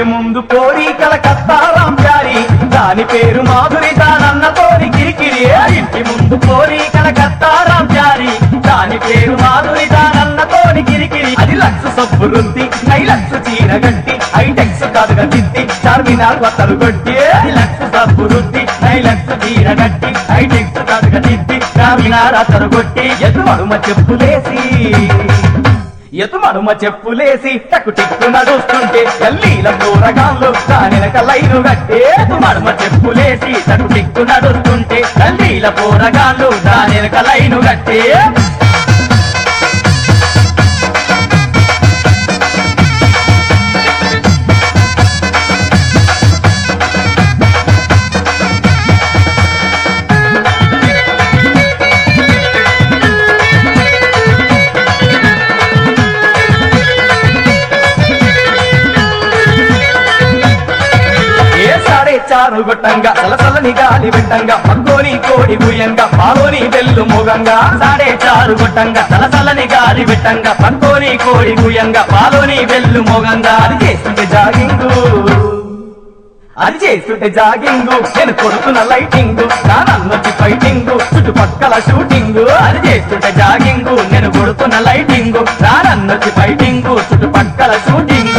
ఇంటి ముందు పోరి కలకత్తారాం ప్యారి దాని పేరు మాధురి దానన్న తోరి కిరికిరి ఇంటి ముందు పోరి కలకత్తారాం ప్యారి దాని పేరు మాధురి దానన్న తోని కిరికిరి అది లక్ష సబ్బు రుద్ది ఐ లక్ష చీర గట్టి ఐటెక్స్ కాదుగా తిత్తి చార్మినార్ వత్తలు కొట్టి అది లక్ష సబ్బు రుద్ది ఐ లక్ష చీర గట్టి ఐటెక్స్ కాదుగా తిత్తి చార్మినార్ అత్తరు కొట్టి ఎదుమడుమ చెప్పులేసి ఎతుమడుమ చెప్పులేసి టకు టిక్కు నడుస్తుంటే ఎల్లీల దూరగాళ్ళు దానినక లైను కట్టే ఎతుమడుమ చెప్పులేసి టకు టిక్కు నడుస్తుంటే ఎల్లీల పోరగాళ్ళు దానినక లైను కట్టే ఏ సాడే చారు గొట్టంగా సలసలని గాలి వెట్టంగా పక్కోని కోడి భూయంగా పాలోని వెల్లు మోగంగా సాడే చారు గొట్టంగా సలసలని గాలి వెట్టంగా పక్కోని కోడి భూయంగా పాలోని వెల్లు మోగంగా అది చేస్తుంటే జాగింగు అది చేస్తుంటే జాగింగు నేను కొడుతున్న లైటింగ్ నా నన్నొచ్చి ఫైటింగ్ చుట్టుపక్కల షూటింగ్ అది చేస్తుంటే జాగింగు నేను కొడుతున్న లైటింగ్ నా నన్నొచ్చి ఫైటింగ్ చుట్టుపక్కల షూటింగ్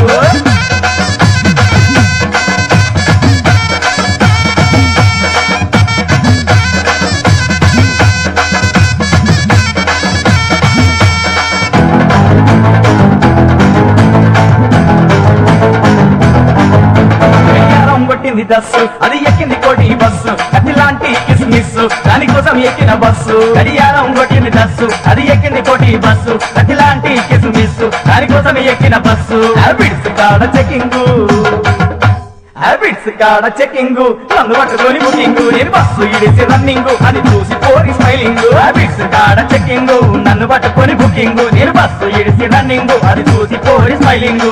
గడియారం కొట్టింది దస్సు అది ఎక్కింది కోటి బస్సు కత్తిలాంటి కిస్మిస్ దానికోసం ఎక్కిన బస్సు గడియారం కొట్టింది దస్సు అది ఎక్కింది కోటి బస్సు కత్తిలాంటి కిస్మిస్ దానికోసం ఎక్కిన బస్సు హ్యాబిట్స్ కాడ చెకింగు హ్యాబిట్స్ కాడ చెకింగ్ నన్ను పట్టుకొని బుకింగ్ నేను బస్సు ఇడిసి రన్నింగ్ అది చూసి పోరి స్మైలింగ్ హ్యాబిట్స్ కాడ చెకింగ్ నన్ను పట్టుకొని బుకింగ్ నేను బస్సు ఇడిసి రన్నింగ్ అది చూసి పోరి స్మైలింగ్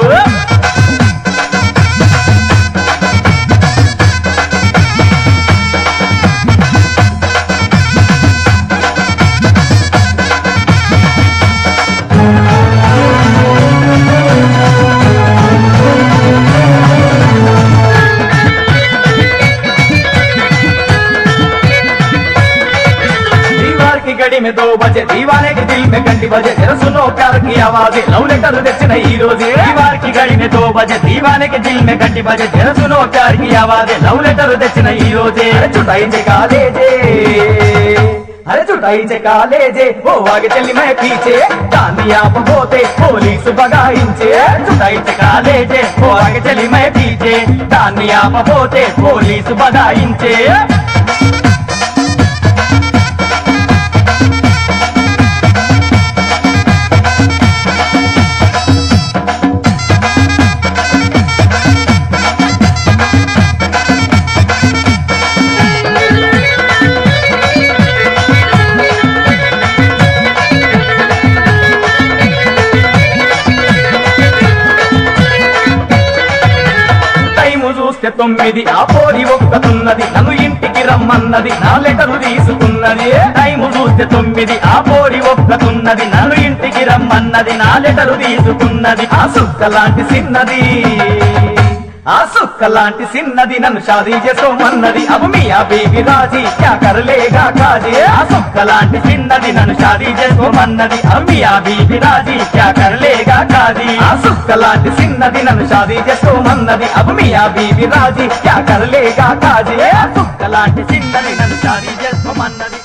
दीवार की घड़ी में दो बजे दीवाने के दिल में घंटी बजे तेरा सुनो प्यार की आवाजें लव लेटर తెచ్చిన ఈ రోజే दीवार की घड़ी में दो बजे दीवाने के दिल में घंटी बजे तेरा सुनो प्यार की आवाजें लव लेटर తెచ్చిన ఈ రోజే అరే చుటాయించే కాలేజే అరే చుటాయించే కాలేజే ఓ ఆగే చెల్లి మే పీచే దాన్ని ఆపబోతే పోలీసు బగాయించే చుటాయించే కాలేజే ఓ ఆగే చెల్లి మే పీచే దాన్ని ఆపబోతే పోలీసు బగాయించే టైము చూస్తే తొమ్మిది ఆ పోరి ఒక్కతున్నది నన్ను ఇంటికి రమ్మన్నది నా లెటరు తీసుకున్నది టైము చూస్తే తొమ్మిది ఆ పోరి ఒక్కతున్నది నన్ను ఇంటికి రమ్మన్నది నా లెటరు తీసుకున్నది ఆ సుక్క లాంటి చిన్నది ఆ సుక్క లాంటి చిన్నది నన్ను షాదీ చేసుకోమన్నది అవు మియా బేబీ రాజీ క్యా కరలేగా కాజీ ఆ సుక్క లాంటి చిన్నది నన్ను షాదీ చేసుకోమన్నది అవు మియా బేబీ రాజీ క్యా కరలేగా కాజీ ఆ సుక్క లాంటి చిన్నది నన్ను షాదీ చేసుకోమన్నది అవు మియా బీబీ రాజీ క్యా కరలేగా కాజీ ఆ సుక్క లాంటి చిన్నది నన్ను షాదీ చేసుకోమన్నది